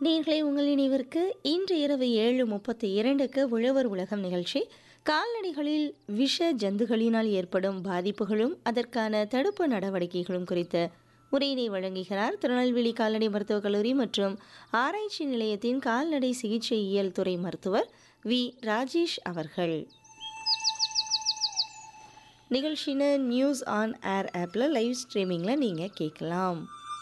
நேர்களை உங்கள் நினைவிற்கு இன்று இரவு ஏழு முப்பத்தி இரண்டுக்கு உழவர் உலகம் நிகழ்ச்சி கால்நடைகளில் விஷ ஜந்துகளினால் ஏற்படும் பாதிப்புகளும் அதற்கான தடுப்பு நடவடிக்கைகளும் குறித்த உரையினை வழங்குகிறார் திருநெல்வேலி கால்நடை மருத்துவக் கல்லூரி மற்றும் ஆராய்ச்சி நிலையத்தின் கால்நடை சிகிச்சையியல் துறை மருத்துவர் வி ராஜேஷ் அவர்கள் நிகழ்ச்சின நியூஸ் ஆன் ஏர் ஆப்பில் லைவ் ஸ்ட்ரீமிங்கில் நீங்கள் கேட்கலாம்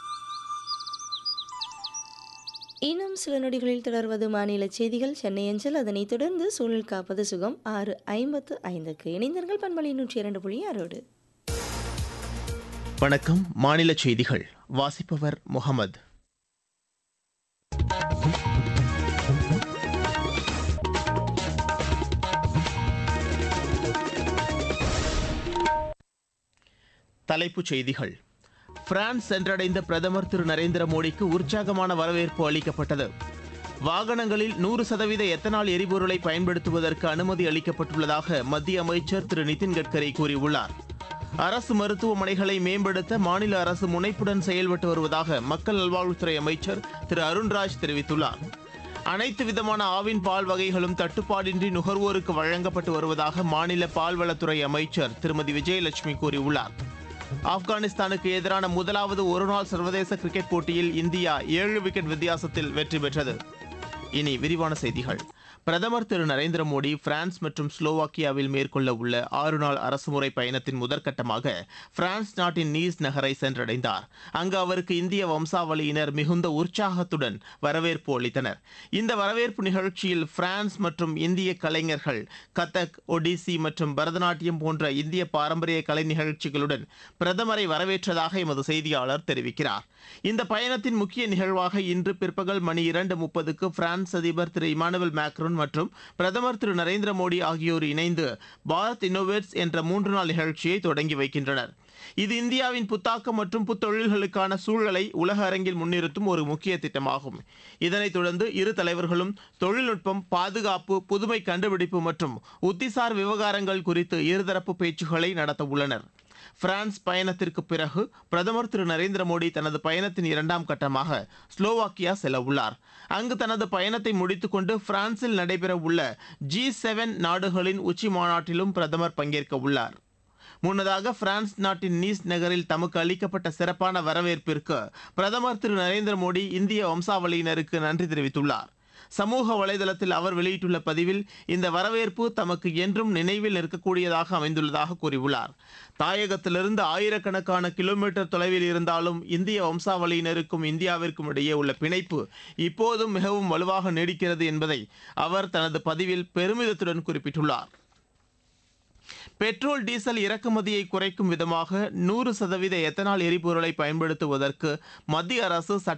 இன்னும் சில நொடிகளில் தொடர்வது மாநில செய்திகள் சென்னை அஞ்சல் அதனைத் தொடர்ந்து சூழல் காப்பது சுகம் ஆறு ஐம்பத்து ஐந்துக்கு இணைந்தர்கள் பண்பலை நூற்றி இரண்டு புள்ளி ஆறோடு வணக்கம் மாநில செய்திகள் வாசிப்பவர் முகமது தலைப்புச் செய்திகள் பிரான்ஸ் சென்றடைந்த பிரதமர் திரு நரேந்திர மோடிக்கு உற்சாகமான வரவேற்பு அளிக்கப்பட்டது வாகனங்களில் நூறு சதவீத எத்தனால் எரிபொருளை பயன்படுத்துவதற்கு அனுமதி அளிக்கப்பட்டுள்ளதாக மத்திய அமைச்சர் திரு நிதின் கட்கரி கூறியுள்ளார் அரசு மருத்துவமனைகளை மேம்படுத்த மாநில அரசு முனைப்புடன் செயல்பட்டு வருவதாக மக்கள் நல்வாழ்வுத்துறை அமைச்சர் திரு அருண்ராஜ் தெரிவித்துள்ளார் அனைத்து விதமான ஆவின் பால் வகைகளும் தட்டுப்பாடின்றி நுகர்வோருக்கு வழங்கப்பட்டு வருவதாக மாநில பால்வளத்துறை அமைச்சர் திருமதி விஜயலட்சுமி கூறியுள்ளார் ஆப்கானிஸ்தானுக்கு எதிரான முதலாவது ஒருநாள் சர்வதேச கிரிக்கெட் போட்டியில் இந்தியா ஏழு விக்கெட் வித்தியாசத்தில் வெற்றி பெற்றது இனி விரிவான செய்திகள் பிரதமர் திரு நரேந்திர மோடி பிரான்ஸ் மற்றும் ஸ்லோவாக்கியாவில் மேற்கொள்ள உள்ள ஆறு நாள் அரசுமுறை பயணத்தின் முதற்கட்டமாக பிரான்ஸ் நாட்டின் நீஸ் நகரை சென்றடைந்தார் அங்கு அவருக்கு இந்திய வம்சாவளியினர் மிகுந்த உற்சாகத்துடன் வரவேற்பு அளித்தனர் இந்த வரவேற்பு நிகழ்ச்சியில் பிரான்ஸ் மற்றும் இந்திய கலைஞர்கள் கதக் ஒடிசி மற்றும் பரதநாட்டியம் போன்ற இந்திய பாரம்பரிய கலை நிகழ்ச்சிகளுடன் பிரதமரை வரவேற்றதாக எமது செய்தியாளர் தெரிவிக்கிறார் இந்த பயணத்தின் முக்கிய நிகழ்வாக இன்று பிற்பகல் மணி இரண்டு முப்பதுக்கு பிரான்ஸ் அதிபர் திரு இமானுவல் மேக்ரோன் மற்றும் பிரதமர் திரு நரேந்திர மோடி ஆகியோர் இணைந்து பாரத் இன்னோவேட்ஸ் என்ற மூன்று நாள் நிகழ்ச்சியை தொடங்கி வைக்கின்றனர் இது இந்தியாவின் புத்தாக்கம் மற்றும் புத்தொழில்களுக்கான சூழலை உலக அரங்கில் முன்னிறுத்தும் ஒரு முக்கிய திட்டமாகும் இதனைத் தொடர்ந்து இரு தலைவர்களும் தொழில்நுட்பம் பாதுகாப்பு புதுமை கண்டுபிடிப்பு மற்றும் உத்திசார் விவகாரங்கள் குறித்து இருதரப்பு பேச்சுக்களை நடத்த உள்ளனர் பிரான்ஸ் பயணத்திற்கு பிறகு பிரதமர் திரு நரேந்திர மோடி தனது பயணத்தின் இரண்டாம் கட்டமாக ஸ்லோவாக்கியா செல்ல உள்ளார் அங்கு தனது பயணத்தை முடித்துக்கொண்டு பிரான்சில் நடைபெற உள்ள ஜி செவன் நாடுகளின் உச்சி மாநாட்டிலும் பிரதமர் பங்கேற்க உள்ளார் முன்னதாக பிரான்ஸ் நாட்டின் நீஸ் நகரில் தமக்கு அளிக்கப்பட்ட சிறப்பான வரவேற்பிற்கு பிரதமர் திரு நரேந்திர மோடி இந்திய வம்சாவளியினருக்கு நன்றி தெரிவித்துள்ளார் சமூக வலைதளத்தில் அவர் வெளியிட்டுள்ள பதிவில் இந்த வரவேற்பு தமக்கு என்றும் நினைவில் நிற்கக்கூடியதாக அமைந்துள்ளதாக கூறியுள்ளார் தாயகத்திலிருந்து ஆயிரக்கணக்கான கிலோமீட்டர் தொலைவில் இருந்தாலும் இந்திய வம்சாவளியினருக்கும் இந்தியாவிற்கும் இடையே உள்ள பிணைப்பு இப்போதும் மிகவும் வலுவாக நீடிக்கிறது என்பதை அவர் தனது பதிவில் பெருமிதத்துடன் குறிப்பிட்டுள்ளார் பெட்ரோல் டீசல் இறக்குமதியை குறைக்கும் விதமாக நூறு சதவீத எத்தனால் எரிபொருளை பயன்படுத்துவதற்கு மத்திய அரசு சட்ட